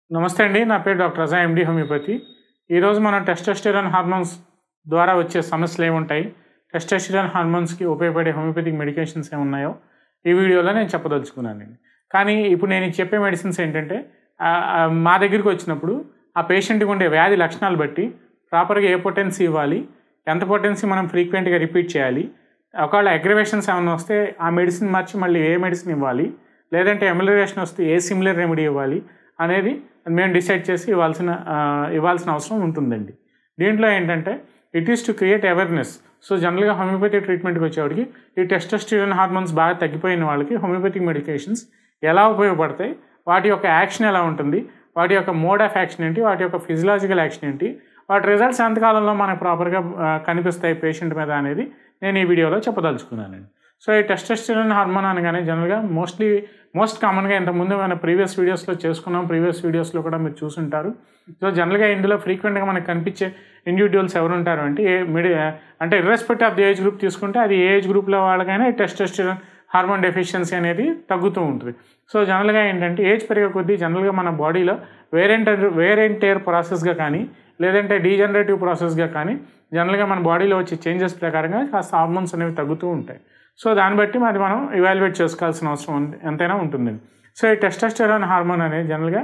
నమస్తే అండి నా పేరు డాక్టర్ రజా ఎండి హోమియోపతి ఈరోజు మనం టెస్టోస్టెరాన్ హార్మోన్స్ ద్వారా వచ్చే సమస్యలు ఏముంటాయి టెస్టోస్టెరాన్ హార్మోన్స్కి ఉపయోగపడే హోమియోపతిక్ మెడికేషన్స్ ఏమున్నాయో ఈ వీడియోలో నేను చెప్పదలుచుకున్నానండి కానీ ఇప్పుడు నేను చెప్పే మెడిసిన్స్ ఏంటంటే ఆ, ఆ, మా దగ్గరికి వచ్చినప్పుడు ఆ పేషెంట్కి ఉండే వ్యాధి లక్షణాలు బట్టి ప్రాపర్గా ఏ పొటెన్సీ ఇవ్వాలి ఎంత పొటెన్సీ మనం ఫ్రీక్వెంట్గా రిపీట్ చేయాలి ఒకవేళ అగ్రవేషన్స్ ఏమైనా వస్తే ఆ మెడిసిన్ మార్చి మళ్ళీ ఏ మెడిసిన్ ఇవ్వాలి లేదంటే ఎమిలరేషన్ వస్తే ఏ సిమిలర్ రెమెడీ ఇవ్వాలి అనేది మేము డిసైడ్ చేసి ఇవ్వాల్సిన ఆ, ఇవ్వాల్సిన అవసరం ఉంటుందండి దీంట్లో ఏంటంటే it is to create awareness so జనరల్గా హోమియోపతి ట్రీట్మెంట్కి వచ్చేవాడికి ఈ టెస్టోస్టిరాన్ హార్మోన్స్ బాగా తగ్గిపోయిన వాళ్ళకి హోమియోపతిక్ మెడికేషన్స్ ఎలా ఉపయోగపడతాయి వాటి యొక్క యాక్షన్ ఎలా ఉంటుంది వాటి యొక్క మోడ్ ఆఫ్ యాక్షన్ ఏంటి వాటి యొక్క ఫిజియలాజికల్ యాక్షన్ ఏంటి వాటి రిజల్ట్స్ ఎంతకాలంలో మనకు ప్రాపర్గా ఆ, కనిపిస్తాయి పేషెంట్ మీద అనేది నేను ఈ వీడియోలో చెప్పదలుచుకున్నానండి సో ఈ టెస్టోస్టిరాన్ హార్మోన్ అనగానే జనరల్గా మోస్ట్లీ మోస్ట్ కామన్గా ఇంతకుముందు మన ప్రీవియస్ వీడియోస్లో చేసుకున్నాం ప్రీవియస్ వీడియోస్లో కూడా మీరు చూసుంటారు సో జనరల్గా ఇందులో ఫ్రీక్వెంట్గా మనకు కనిపించే ఇండివిజువల్స్ ఎవరు ఉంటారు అంటే ఏ మిడి అంటే irrespective of the age group తీసుకుంటే అది ఏ ఏజ్ గ్రూప్లో వాళ్ళకైనా ఈ టెస్టోస్టిరాన్ హార్మోన్ డెఫిషియన్సీ అనేది తగ్గుతూ ఉంటుంది సో జనరల్గా ఏంటంటే ఏజ్ పెరిగే కొద్దీ జనరల్గా మన బాడీలో వేరెంటర్ వేరెంటేర్ ప్రాసెస్గా కానీ లేదంటే డీజనరేటివ్ ప్రాసెస్గా కానీ జనరల్గా మన బాడీలో వచ్చే చేంజెస్ ప్రకారంగా కాస్త హార్మోన్స్ అనేవి తగ్గుతూ ఉంటాయి సో దాన్ని బట్టి మరి మనం ఇవాల్యుయేట్ చేసుకోవాల్సిన అవసరం ఉంది ఎంతైనా ఉంటుందండి సో ఈ టెస్టోస్టెరాన్ హార్మోన్ అనేది జనరల్గా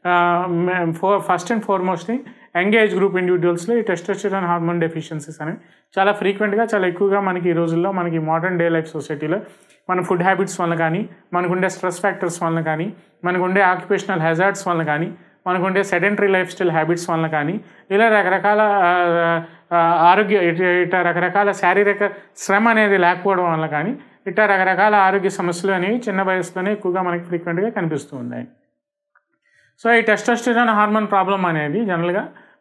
for first and foremostly engage group ఇండివిజువల్స్లో ఈ టెస్టోస్టెరాన్ హార్మోన్ డెఫిషియన్సీస్ అనేవి చాలా ఫ్రీక్వెంట్గా చాలా ఎక్కువగా మనకి ఈ రోజుల్లో మనకి మోడర్న్ డే లైఫ్ సొసైటీలో మన ఫుడ్ హ్యాబిట్స్ వల్ల కానీ మనకుండే స్ట్రెస్ ఫ్యాక్టర్స్ వలన కానీ మనకుండే ఆక్యుపేషనల్ హెజార్డ్స్ వలన కానీ మనకుండే సెడెంటరీ లైఫ్ స్టైల్ హ్యాబిట్స్ వలన కానీ ఇలా రకరకాల ఆ, ఆ, ఆరోగ్య ఇట- ఇట రకరకాల శారీరక శ్రమ అనేది లేకపోవడం వల్ల కానీ ఇట్లా రకరకాల ఆరోగ్య సమస్యలు అనేవి చిన్న వయసులోనే ఎక్కువగా మనకి ఫ్రీక్వెంట్గా కనిపిస్తూ ఉన్నాయి సో ఈ టెస్టోస్టిరాన్ హార్మోన్ ప్రాబ్లం అనేది జనరల్గా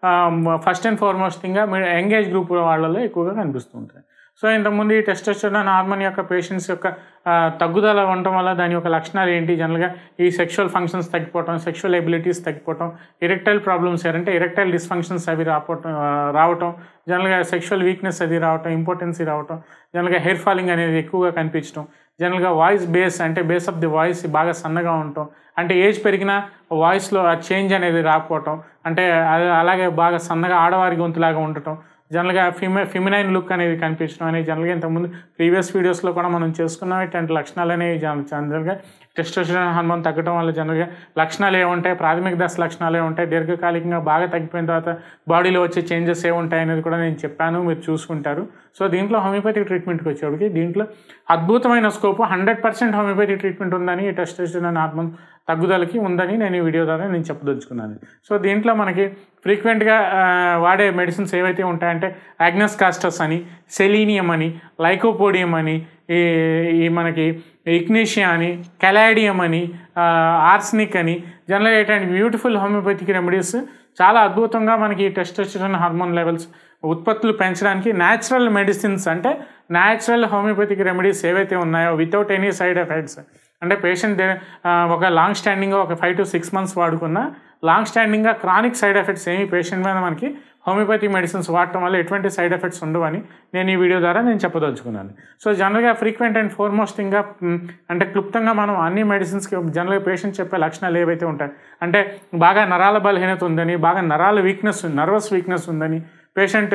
ఫస్ట్ అండ్ ఫార్మోస్ట్ థింగ్గా ఎంగేజ్ గ్రూప్ వాళ్ళలో ఎక్కువగా కనిపిస్తూ ఉంటాయి సో ఇంతకుముందు ఈ టెస్టోస్టిరాన్ హార్మోన్ యొక్క పేషెంట్స్ యొక్క ఆ, తగ్గుదల ఉండటం వల్ల దాని యొక్క లక్షణాలు ఏంటి జనరల్గా ఈ సెక్షువల్ ఫంక్షన్స్ తగ్గిపోవటం సెక్షువల్ ఎబిలిటీస్ తగ్గిపోవటం ఇరెక్టైల్ ప్రాబ్లమ్స్ అంటే ఇరెక్టైల్ డిస్ఫంక్షన్స్ అవి రావటం ఆ, రావటం జనరల్గా సెక్షువల్ వీక్నెస్ అది రావటం ఇంపార్టెన్సీ రావటం జనరల్గా హెయిర్ ఫాలింగ్ అనేది ఎక్కువగా కనిపించడం జనరల్గా వాయిస్ బేస్ అంటే బేస్ ఆఫ్ ది వాయిస్ బాగా సన్నగా ఉండటం అంటే ఏజ్ పెరిగినా వాయిస్లో ఆ చేంజ్ అనేది రాకపోవటం అంటే అది అలాగే బాగా సన్నగా ఆడవారి గొంతులాగా ఉండటం జనరల్గా ఫిమె ఫిమినైన్ లుక్ అనేది కనిపించడం అనేది జనరల్గా ఇంతకుముందు ప్రీవియస్ వీడియోస్లో కూడా మనం చేసుకున్నాం ఇట్లాంటి లక్షణాలు అనేవి జన- జనరల్గా టెస్టోస్టెరాన్ హార్మోన్ తగ్గడం వల్ల జనరల్గా లక్షణాలు ఏముంటాయి ప్రాథమిక దశ లక్షణాలు ఏముంటాయి దీర్ఘకాలికంగా బాగా తగ్గిపోయిన తర్వాత బాడీలో వచ్చే చేంజెస్ ఏముంటాయి అనేది కూడా నేను చెప్పాను మీరు చూసుకుంటారు సో దీంట్లో హోమియోపతిక్ ట్రీట్మెంట్కి వచ్చేవాడికి దీంట్లో అద్భుతమైన scope hundred percent homeopathic treatment ఉందని ఈ టెస్టోస్టెరాన్ హార్మోన్ తగ్గుదలకి ఉందని నేను ఈ వీడియో ద్వారా నేను చెప్పదలుచుకున్నాను సో దీంట్లో మనకి ఫ్రీక్వెంట్గా వాడే మెడిసిన్స్ ఏవైతే ఉంటాయంటే ఆగ్నస్ కాస్టస్ అని సెలీనియం అని లైకోపోడియం అని ఈ ఈ మనకి ఇగ్నీషియా అని కెలాడియం అని ఆర్స్నిక్ అని జనరల్గా ఇట్లాంటి బ్యూటిఫుల్ హోమియోపతిక్ రెమెడీస్ చాలా అద్భుతంగా మనకి టెస్టోస్టెరాన్ హార్మోన్ లెవెల్స్ ఉత్పత్తులు పెంచడానికి న్యాచురల్ మెడిసిన్స్ అంటే న్యాచురల్ హోమియోపతిక్ రెమెడీస్ ఏవైతే ఉన్నాయో వితౌట్ ఎనీ సైడ్ ఎఫెక్ట్స్ అంటే పేషెంట్ ఒక లాంగ్ స్టాండింగ్గా ఒక ఫైవ్ టు సిక్స్ మంత్స్ వాడుకున్న లాంగ్ స్టాండింగ్గా క్రానిక్ సైడ్ ఎఫెక్ట్స్ ఏమి పేషెంట్ మీద మనకి హోమియోపతి మెడిసిన్స్ వాడటం వల్ల ఎటువంటి సైడ్ ఎఫెక్ట్స్ ఉండవని నేను ఈ వీడియో ద్వారా నేను చెప్పదలుచుకున్నాను సో జనరల్గా ఫ్రీక్వెంట్ అండ్ ఫార్మోస్ట్ థింగ్గా మ్, అంటే క్లుప్తంగా మనం అన్ని మెడిసిన్స్కి జనరల్గా పేషెంట్ చెప్పే లక్షణాలు ఏవైతే ఉంటాయి అంటే బాగా నరాల బలహీనత ఉందని బాగా నరాల వీక్నెస్ నర్వస్ వీక్నెస్ ఉందని పేషెంట్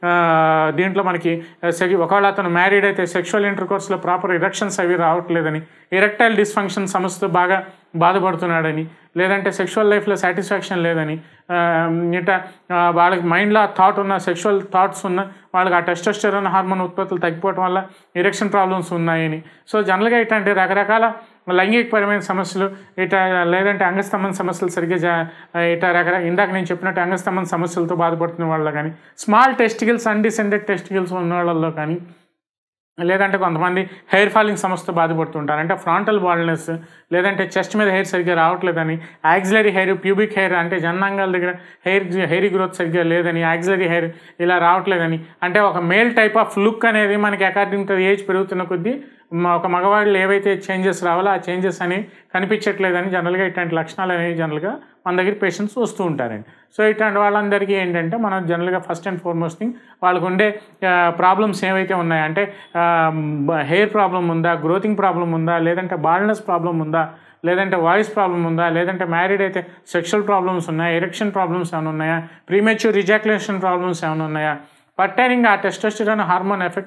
దీంట్లో మనకి ఆ, సెగి- ఒకవేళ అతను మ్యారీడ్ అయితే సెక్షువల్ ఇంటర్ కోర్స్లో ప్రాపర్ ఇరెక్షన్స్ అవి రావట్లేదని ఇరెక్టైల్ డిస్ఫంక్షన్ సమస్యతో బాగా బాధపడుతున్నాడని లేదంటే సెక్షువల్ లైఫ్లో సాటిస్ఫాక్షన్ లేదని ఆ, ఇట ఆ, వాళ్ళకి మైండ్లో ఆ థాట్ ఉన్న సెక్షువల్ థాట్స్ ఉన్న వాళ్ళకి ఆ టెస్టోస్టెరాన్ హార్మోన్ ఉత్పత్తులు తగ్గిపోవడం వల్ల ఇరెక్షన్ ప్రాబ్లమ్స్ ఉన్నాయని సో జనరల్గా ఇట్లాంటి రకరకాల లైంగికపరమైన సమస్యలు ఇట లేదంటే అంగస్తంభన సమస్యలు సరిగ్గా జా- ఇట రకరకాల ఇందాక నేను చెప్పినట్టు అంగస్తంభన సమస్యలతో బాధపడుతున్న వాళ్ళలో కానీ స్మాల్ టెస్టికల్స్ అన్డిసెండెడ్ టెస్టికల్స్ ఉన్న వాళ్ళలో కానీ లేదంటే కొంతమంది హెయిర్ ఫాలింగ్ సమస్యతో బాధపడుతుంటారు అంటే ఫ్రాంటల్ బాల్నెస్ లేదంటే చెస్ట్ మీద హెయిర్ సరిగ్గా రావట్లేదని యాక్సిలరీ హెయిర్ ప్యూబిక్ హెయిర్ అంటే జన్నాంగాల దగ్గర హెయిర్ హెయిర్ గ్రోత్ సరిగ్గా లేదని యాక్సిలరీ హెయిర్ ఇలా రావట్లేదని అంటే ఒక మేల్ టైప్ ఆఫ్ లుక్ అనేది మనకి అకార్డింగ్ టు ఏజ్ పెరుగుతున్న కొద్దీ మ- ఒక మగవాళ్ళు ఏవైతే చేంజెస్ రావాలో ఆ చేంజెస్ అనేవి కనిపించట్లేదని జనరల్గా ఇట్లాంటి లక్షణాలు అనేవి జనరల్గా మన దగ్గర పేషెంట్స్ వస్తూ ఉంటారండి సో ఇట్లాంటి వాళ్ళందరికీ ఏంటంటే మనం జనరల్గా ఫస్ట్ అండ్ ఫార్మోస్ట్ థింగ్ వాళ్ళకు ఉండే ప్రాబ్లమ్స్ ఏవైతే ఉన్నాయంటే హెయిర్ ప్రాబ్లం ఉందా గ్రోతింగ్ ప్రాబ్లం ఉందా లేదంటే బాల్నెస్ ప్రాబ్లం ఉందా లేదంటే వాయిస్ ప్రాబ్లం ఉందా లేదంటే మ్యారీడ్ అయితే సెక్షువల్ ప్రాబ్లమ్స్ ఉన్నాయా ఎరెక్షన్ ప్రాబ్లమ్స్ ఏమైనా ఉన్నాయా ప్రీమెచ్యూర్ రిజాక్యులేషన్ ప్రాబ్లమ్స్ ఏమైనా ఉన్నాయా పట్టేనింగ్ ఆ టెస్టోస్టిరాన్ హార్మోన్ ఎఫెక్ట్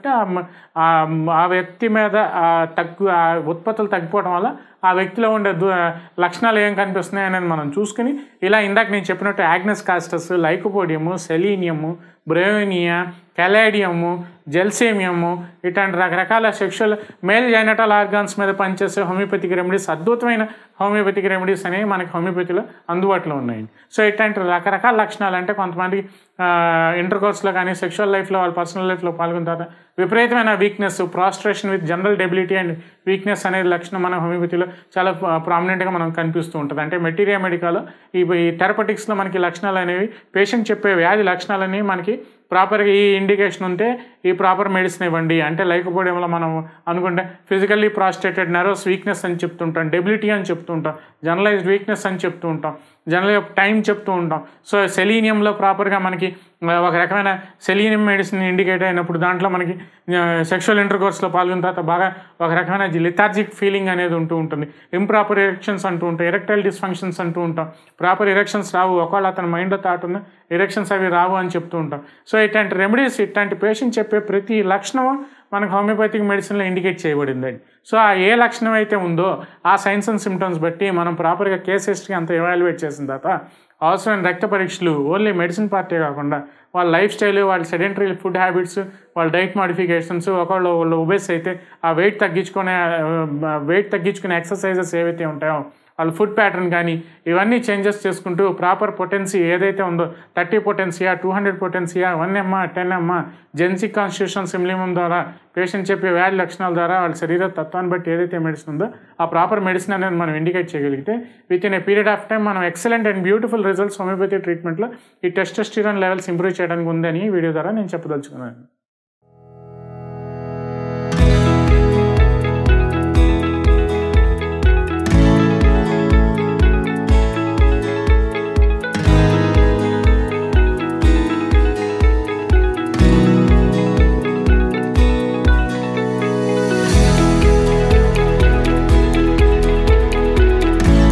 ఆ వ్యక్తి మీద ఆ తగ్గు ఆ ఉత్పత్తులు తగ్గిపోవడం వల్ల ఆ వ్యక్తిలో ఉండే దు లక్షణాలు ఏం కనిపిస్తున్నాయి అనేది మనం చూసుకుని ఇలా ఇందాక నేను చెప్పినట్టు యాగ్నస్ కాస్టస్ లైకోపోడియము సెలీనియము బ్రేవినియా కెలాడియము జెల్సేమియము ఇట్లాంటి రకరకాల సెక్షువల్ మేల్ జైనటల్ ఆర్గాన్స్ మీద పనిచేసే హోమియోపతిక్ రెమెడీస్ అద్భుతమైన హోమియోపతిక్ రెమెడీస్ అనేవి మనకి హోమియోపతిలో అందుబాటులో ఉన్నాయి సో ఇట్లాంటి రకరకాల లక్షణాలు అంటే కొంతమంది ఇంటర్ కోర్స్లో కానీ సెక్షువల్ లైఫ్లో వాళ్ళ పర్సనల్ లైఫ్లో పాల్గొన్న తర్వాత విపరీతమైన weakness prostration with general debility and weakness అనేది లక్షణం మన హోమియోపతిలో చాలా ప్రామినెంట్గా మనం కనిపిస్తూ ఉంటుంది అంటే మెటీరియా మెడికాలో ఈ ఈ థెరపటిక్స్లో మనకి లక్షణాలు అనేవి పేషెంట్ చెప్పే వ్యాధి లక్షణాలు అనేవి మనకి ప్రాపర్గా ఈ ఇండికేషన్ ఉంటే ఈ ప్రాపర్ మెడిసిన్ ఇవ్వండి అంటే లేకపోవడంలో మనం అనుకుంటే ఫిజికల్లీ ప్రాస్టేటెడ్ నర్వస్ వీక్నెస్ అని చెప్తుంటాం డెబిలిటీ అని చెప్తుంటాం జనరలైజ్డ్ వీక్నెస్ అని చెప్తూ ఉంటాం జనరల్గా టైం చెప్తూ ఉంటాం సో సెలీనియంలో ప్రాపర్గా మనకి ఒక రకమైన సెలీనియం మెడిసిన్ ఇండికేట్ అయినప్పుడు దాంట్లో మనకి సెక్షువల్ ఇంటర్ కోర్స్లో పాల్గొన్న తర్వాత బాగా ఒక రకమైన లిథార్జిక్ ఫీలింగ్ అనేది ఉంటూ ఉంటుంది ఇంప్రాపర్ ఎరెక్షన్స్ అంటూ ఉంటాం ఎరెక్టైల్ డిస్ఫంక్షన్స్ అంటూ ఉంటాం ప్రాపర్ ఎరెక్షన్స్ రావు ఒకవేళ అతని మైండ్లో థాట్ ఉన్న ఎరెక్షన్స్ అవి రావు అని చెప్తూ ఉంటాం సో ఇట్లాంటి రెమెడీస్ ఇట్లాంటి పేషెంట్ చెప్పే ప్రతి లక్షణము మనకు హోమియోపతిక్ మెడిసిన్లో ఇండికేట్ చేయబడిందండి సో ఆ ఏ లక్షణం అయితే ఉందో ఆ సైన్స్ అండ్ సిమ్టమ్స్ బట్టి మనం ప్రాపర్గా కేస్ హిస్టరీ అంత ఎవాల్యుయేట్ చేసిన తర్వాత అవసరమైన రక్త పరీక్షలు ఓన్లీ మెడిసిన్ పార్టీ కాకుండా వాళ్ళ లైఫ్ స్టైల్ వాళ్ళ సెడెంటరీ ఫుడ్ హ్యాబిట్స్ వాళ్ళ డైట్ మాడిఫికేషన్స్ ఒకళ్ళు వాళ్ళు ఒబేస్ అయితే ఆ వెయిట్ తగ్గించుకునే వెయిట్ తగ్గించుకునే ఎక్సర్సైజెస్ ఏవైతే ఉంటాయో వాళ్ళ ఫుడ్ ప్యాటర్న్ కానీ ఇవన్నీ చేంజెస్ చేసుకుంటూ ప్రాపర్ పొటెన్సీ ఏదైతే ఉందో థర్టీ పొటెన్సియా టూ హండ్రెడ్ పొటెన్సియా వన్ ఎమ్మ టెన్ ఎమ్మ జెన్సిక్ కాన్స్టిట్యూషన్ సిమ్లిమం ద్వారా పేషెంట్ చెప్పే వ్యాధి లక్షణాల ద్వారా వాళ్ళ శరీర తత్వాన్ని బట్టి ఏదైతే మెడిసిన్ ఉందో ఆ ప్రాపర్ మెడిసిన్ అనేది మనం ఇండికేట్ చేయగలిగితే within a period of time మనం excellent and beautiful results homeopathy ట్రీట్మెంట్లో ఈ టెస్టోస్టిరాన్ లెవెల్స్ ఇంప్రూవ్ చేయడానికి ఉందని ఈ వీడియో ద్వారా నేను చెప్పదలుచుకున్నాను